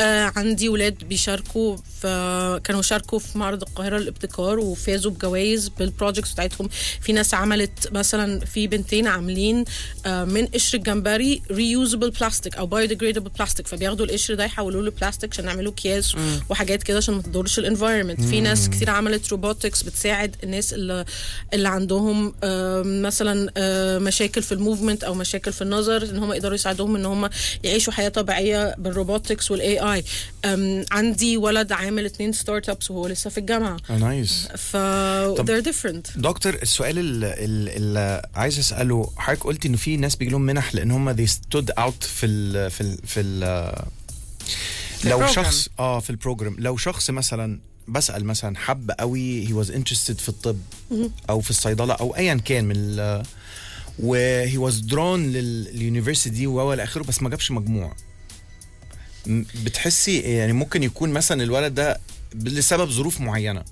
آه عندي ولاد بيشاركوا في كانوا شاركوا في معرض القاهره للابتكار وفازوا بجوائز بالبروجكتس بتاعتهم في ناس عملت مثلا في بنتين عاملين آه من قشر الجمبري ريوزبل بلاستيك او بايوديجريدبل بلاستيك فبياخدوا القشر ده يحولوه لبلاستيك عشان يعملوا اكياس وحاجات كده عشان ما تضرش الانفايرمنت في ناس كتير عملت روبوتكس بتساعد الناس اللي اللي عندهم آه مثلا آه مشاكل في الموفمنت او مشاكل في النظر ان هم يقدروا يساعدوهم ان هم يعيشوا حياه طبيعيه بالروبوتكس والاي اي عندي ولد عامل اتنين ستارت ابس وهو لسه في الجامعه نايس ف طب- they're different دكتور السؤال اللي, اللي عايز اساله حضرتك قلت انه في ناس بيجي لهم منح لان هم they stood out في ال في ال في ال لو البروجرام. شخص اه في البروجرام لو شخص مثلا بسال مثلا حب قوي he was interested في الطب او في الصيدله او ايا كان من ال و he was drawn لليونيفرسيتي دي و الى اخره بس ما جابش مجموع م- بتحسي يعني ممكن يكون مثلا الولد ده لسبب ظروف معينه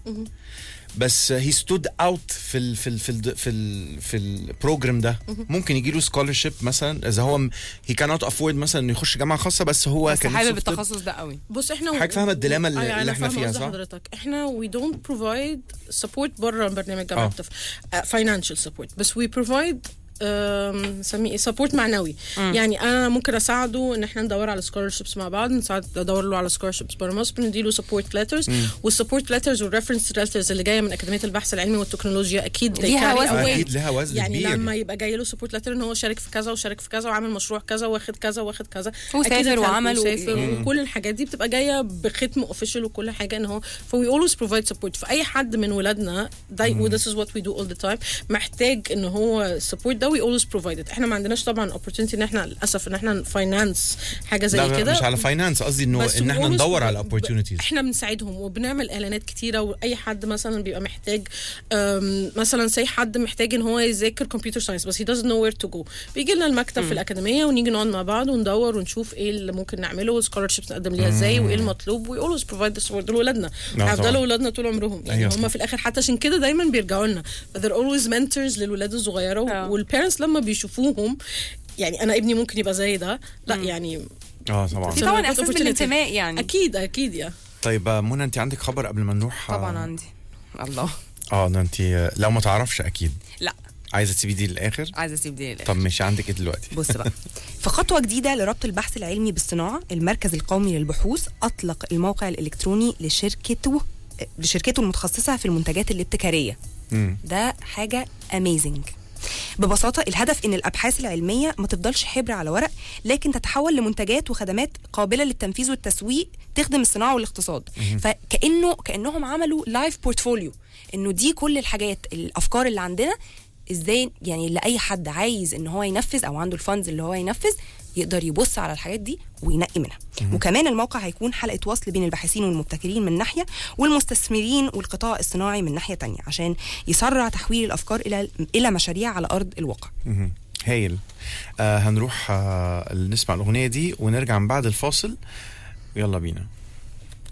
بس هي ستود اوت في ال في ال في ال في ال في البروجرام ده ممكن يجي له سكولرشيب مثلا اذا هو هي كانوت افورد مثلا انه يخش جامعه خاصه بس هو بس كان حابب نفسه في طب. التخصص ده قوي بص احنا حضرتك فاهمة الديليما اللي- أيوة، اللي أنا إحنا فاهمة فيها، قصد صح؟ حضرتك احنا we don't provide support بره برنامج جامعه آه. الطفل uh, financial support بس we provide أم، نسميه ايه سبورت معنوي يعني انا ممكن اساعده ان احنا ندور على سكولرشيبس مع بعض نساعد ندور له على سكولرشيبس بره مصر بنديله سبورت ليترز والسبورت ليترز والريفرنس ليترز اللي جايه من اكاديميه البحث العلمي والتكنولوجيا اكيد they ليها carry وزن. a weight. اكيد لها وزن يعني كبير لما يبقى جاي له سبورت ليتر ان هو شارك في كذا وشارك في كذا وعمل مشروع كذا واخد كذا واخد كذا وسافر أكيد الهلب وعمل و- وسافر مم. وكل الحاجات دي بتبقى جايه بختم اوفيشال وكل حاجه ان هو ف we always provide support فاي حد من ولادنا ده و this is what we do all the time محتاج ان هو support ده we always provide it احنا ما عندناش طبعا opportunity ان احنا للاسف ان احنا فاينانس حاجه زي لا كده مش على فاينانس قصدي انه بس ان احنا always ندور ب- على ب- opportunities احنا بنساعدهم وبنعمل اعلانات كتيره واي حد مثلا بيبقى محتاج أم، مثلا زي حد محتاج ان هو يذاكر كمبيوتر ساينس بس he doesn't know where to go بيجي لنا المكتب في الاكاديميه ونيجي نقعد مع بعض وندور ونشوف ايه اللي ممكن نعمله والسكولرشيبس نقدم ليها ازاي وايه المطلوب وي اولويز بروفايد ذس دول ولادنا طبعاً. هيفضلوا ولادنا طول عمرهم يعني أيوة. هم في الاخر حتى عشان كده دايما بيرجعوا لنا they're always mentors للولاد الصغيره آه. والبيرنتس لما بيشوفوهم يعني انا ابني ممكن يبقى زي ده لا يعني اه طبعا في طبعا Opportunity. احساس بالانتماء يعني اكيد اكيد يا طيب آه، منى انت عندك خبر قبل ما نروح طبعا آه، عندي الله اه ده انت آه، لو ما تعرفش اكيد لا عايزه تسيبي دي للاخر عايزه اسيب دي للآخر. طب ماشي عندك ايه دلوقتي بص بقى في خطوة جديدة لربط البحث العلمي بالصناعة المركز القومي للبحوث أطلق الموقع الإلكتروني لشركته لشركته المتخصصة في المنتجات الابتكارية مم. ده حاجة اميزنج ببساطة الهدف إن الأبحاث العلمية ما تفضلش حبر على ورق لكن تتحول لمنتجات وخدمات قابلة للتنفيذ والتسويق تخدم الصناعة والاقتصاد فكأنه كأنهم عملوا لايف بورتفوليو إنه دي كل الحاجات الأفكار اللي عندنا ازاي يعني لاي حد عايز ان هو ينفذ او عنده الفاندز اللي هو ينفذ يقدر يبص على الحاجات دي وينقي منها وكمان الموقع هيكون حلقه وصل بين الباحثين والمبتكرين من ناحيه والمستثمرين والقطاع الصناعي من ناحيه تانية عشان يسرع تحويل الافكار الى الى مشاريع على ارض الواقع مهم. هايل آه هنروح آه نسمع الاغنيه دي ونرجع من بعد الفاصل يلا بينا